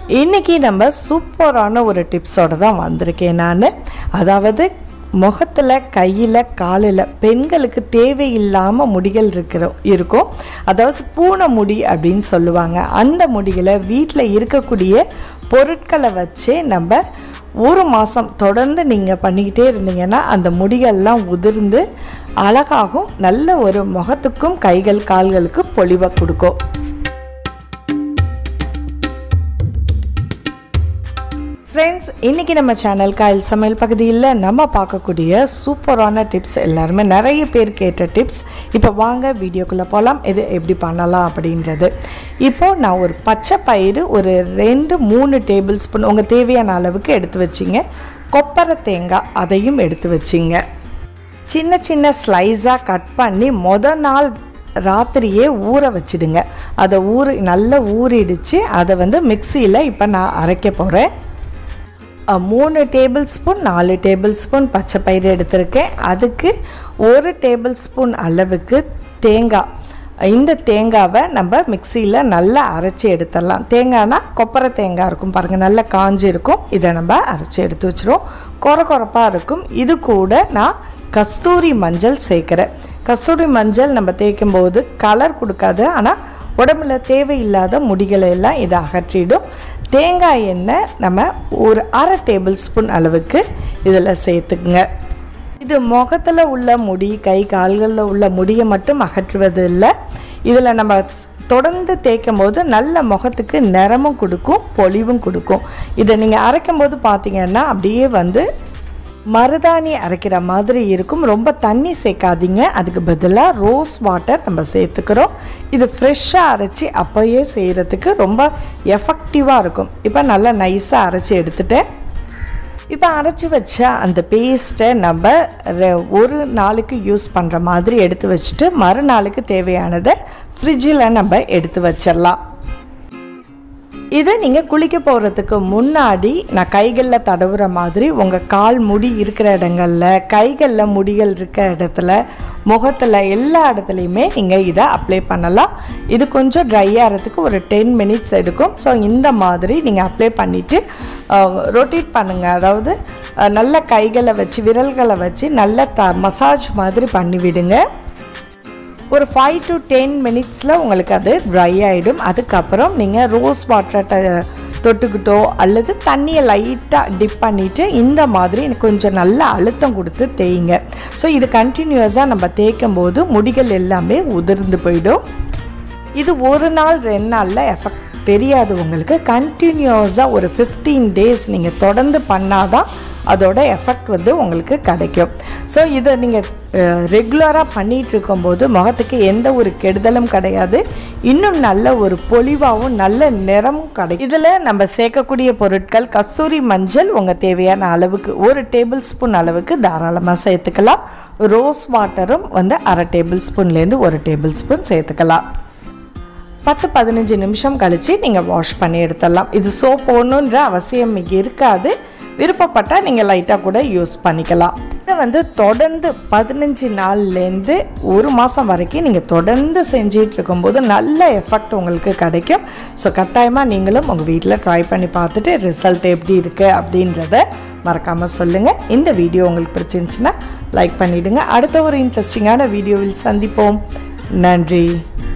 இன்றைக்கி நம்ம சூப்பரான ஒரு டிப்ஸோடு தான் வந்திருக்கேன் நான் அதாவது முகத்தில் கையில் காலில் பெண்களுக்கு தேவையில்லாமல் முடிகள் இருக்கிற இருக்கும் அதாவது பூனை முடி அப்படின்னு சொல்லுவாங்க அந்த முடிகளை வீட்டில் இருக்கக்கூடிய பொருட்களை வச்சே நம்ம ஒரு மாதம் தொடர்ந்து நீங்கள் பண்ணிக்கிட்டே இருந்தீங்கன்னா அந்த முடிகள்லாம் உதிர்ந்து அழகாகும் நல்ல ஒரு முகத்துக்கும் கைகள் கால்களுக்கு பொலிவை கொடுக்கும் ஃப்ரெண்ட்ஸ் இன்றைக்கி நம்ம சேனல் காயல் சமையல் பகுதியில் நம்ம பார்க்கக்கூடிய சூப்பரான டிப்ஸ் எல்லாருமே நிறைய பேர் கேட்ட டிப்ஸ் இப்போ வாங்க வீடியோக்குள்ளே போகலாம் இது எப்படி பண்ணலாம் அப்படின்றது இப்போது நான் ஒரு பச்சை பயிறு ஒரு ரெண்டு மூணு டேபிள் ஸ்பூன் உங்கள் தேவையான அளவுக்கு எடுத்து வச்சிங்க கொப்பரை தேங்காய் அதையும் எடுத்து வச்சிங்க சின்ன சின்ன ஸ்லைஸாக கட் பண்ணி மொத நாள் ராத்திரியே ஊற வச்சிடுங்க அதை ஊறி நல்லா ஊறிடுச்சு அதை வந்து மிக்சியில் இப்போ நான் அரைக்க போகிறேன் மூணு டேபிள் ஸ்பூன் நாலு டேபிள் ஸ்பூன் பச்சை பயிறு எடுத்திருக்கேன் அதுக்கு ஒரு டேபிள் ஸ்பூன் அளவுக்கு தேங்காய் இந்த தேங்காவை நம்ம மிக்சியில் நல்லா அரைச்சி எடுத்துடலாம் தேங்காய்னா கொப்பரை தேங்காய் இருக்கும் பாருங்கள் நல்லா காஞ்சி இருக்கும் இதை நம்ம அரைச்சி எடுத்து வச்சுருவோம் குறை குறைப்பாக இருக்கும் இது கூட நான் கஸ்தூரி மஞ்சள் சேர்க்குறேன் கஸ்தூரி மஞ்சள் நம்ம தேய்க்கும் போது கலர் கொடுக்காது ஆனால் உடம்புல தேவையில்லாத முடிகளை எல்லாம் இதை அகற்றிடும் தேங்காய் எண்ணெய் நம்ம ஒரு அரை டேபிள் ஸ்பூன் அளவுக்கு இதில் சேர்த்துக்குங்க இது முகத்தில் உள்ள முடி கை கால்களில் உள்ள முடியை மட்டும் அகற்றுவது இல்லை இதில் நம்ம தொடர்ந்து தேய்க்கும் போது நல்ல முகத்துக்கு நிறமும் கொடுக்கும் பொலிவும் கொடுக்கும் இதை நீங்கள் அரைக்கும் போது பார்த்தீங்கன்னா அப்படியே வந்து மருதாணி அரைக்கிற மாதிரி இருக்கும் ரொம்ப தண்ணி சேர்க்காதீங்க அதுக்கு பதிலாக ரோஸ் வாட்டர் நம்ம சேர்த்துக்கிறோம் இது ஃப்ரெஷ்ஷாக அரைச்சி அப்போயே செய்கிறதுக்கு ரொம்ப எஃபெக்டிவாக இருக்கும் இப்போ நல்லா நைஸாக அரைச்சி எடுத்துட்டேன் இப்போ அரைச்சி வச்ச அந்த பேஸ்ட்டை நம்ம ஒரு நாளுக்கு யூஸ் பண்ணுற மாதிரி எடுத்து வச்சுட்டு மறுநாளுக்கு தேவையானதை ஃப்ரிட்ஜில் நம்ம எடுத்து வச்சிடலாம் இதை நீங்கள் குளிக்க போகிறதுக்கு முன்னாடி நான் கைகளில் தடவுற மாதிரி உங்கள் கால் முடி இருக்கிற இடங்களில் கைகளில் முடிகள் இருக்கிற இடத்துல முகத்தில் எல்லா இடத்துலையுமே நீங்கள் இதை அப்ளை பண்ணலாம் இது கொஞ்சம் ட்ரை ஆகிறதுக்கு ஒரு டென் மினிட்ஸ் எடுக்கும் ஸோ இந்த மாதிரி நீங்கள் அப்ளை பண்ணிவிட்டு ரொட்டேட் பண்ணுங்கள் அதாவது நல்ல கைகளை வச்சு விரல்களை வச்சு நல்ல த மசாஜ் மாதிரி பண்ணி விடுங்க ஒரு ஃபைவ் டு டென் மினிட்ஸில் உங்களுக்கு அது ட்ரை ஆகிடும் அதுக்கப்புறம் நீங்கள் ரோஸ் வாட்டரை தொட்டுக்கிட்டோ அல்லது தண்ணியை லைட்டாக டிப் பண்ணிவிட்டு இந்த மாதிரி கொஞ்சம் நல்ல அழுத்தம் கொடுத்து தேய்ங்க ஸோ இது கண்டினியூஸாக நம்ம தேய்க்கும் போது முடிகள் எல்லாமே உதிர்ந்து போயிடும் இது ஒரு நாள் ரெண்டு நாளில் எஃபெக்ட் தெரியாது உங்களுக்கு கண்டினியூஸாக ஒரு ஃபிஃப்டீன் டேஸ் நீங்கள் தொடர்ந்து பண்ணாதான் அதோட எஃபெக்ட் வந்து உங்களுக்கு கிடைக்கும் ஸோ இதை நீங்கள் ரெகுலராக பண்ணிகிட்டு இருக்கும்போது முகத்துக்கு எந்த ஒரு கெடுதலும் கிடையாது இன்னும் நல்ல ஒரு பொலிவாகவும் நல்ல நிறமும் கிடைக்கும் இதில் நம்ம சேர்க்கக்கூடிய பொருட்கள் கஸ்தூரி மஞ்சள் உங்கள் தேவையான அளவுக்கு ஒரு டேபிள் ஸ்பூன் அளவுக்கு தாராளமாக சேர்த்துக்கலாம் ரோஸ் வாட்டரும் வந்து அரை டேபிள் ஸ்பூன்லேருந்து ஒரு டேபிள் ஸ்பூன் சேர்த்துக்கலாம் பத்து பதினஞ்சு நிமிஷம் கழித்து நீங்கள் வாஷ் பண்ணி எடுத்துடலாம் இது சோப் போடணுன்ற அவசியம் இங்கே இருக்காது விருப்பப்பட்டால் நீங்கள் லைட்டாக கூட யூஸ் பண்ணிக்கலாம் இதை வந்து தொடர்ந்து பதினஞ்சு நாள்லேருந்து ஒரு மாதம் வரைக்கும் நீங்கள் தொடர்ந்து செஞ்சிட்டு இருக்கும்போது நல்ல எஃபெக்ட் உங்களுக்கு கிடைக்கும் ஸோ கட்டாயமாக நீங்களும் உங்கள் வீட்டில் ட்ரை பண்ணி பார்த்துட்டு ரிசல்ட் எப்படி இருக்குது அப்படின்றத மறக்காமல் சொல்லுங்கள் இந்த வீடியோ உங்களுக்கு பிடிச்சிருந்துச்சின்னா லைக் பண்ணிவிடுங்க அடுத்த ஒரு இன்ட்ரெஸ்டிங்கான வீடியோவில் சந்திப்போம் நன்றி